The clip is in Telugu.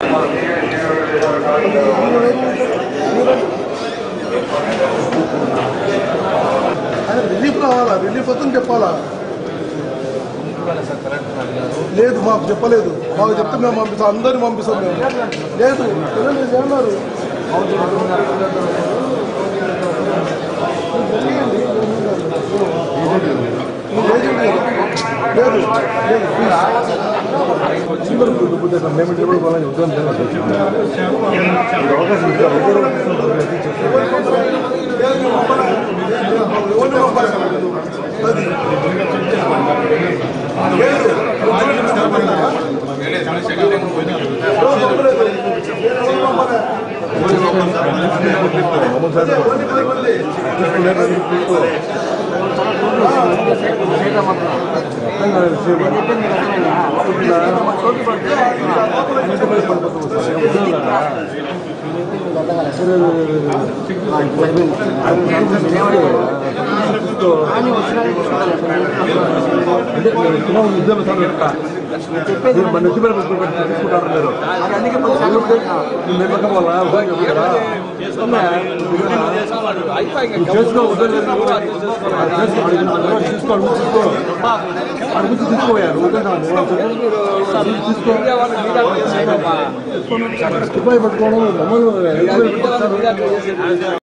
ఆయన రిలీఫ్ రావాలా రిలీఫ్ వస్తుంది చెప్పాలా లేదు మాకు చెప్పలేదు మాకు చెప్తే మేము పంపిస్తాం అందరిని పంపిస్తాం మేము లేదు పిల్లలు ఏమన్నారు లేదు లేదు మేము ఇప్పుడు వాళ్ళని ఉద్యోగం అవకాశం అది తీసుకోవాలి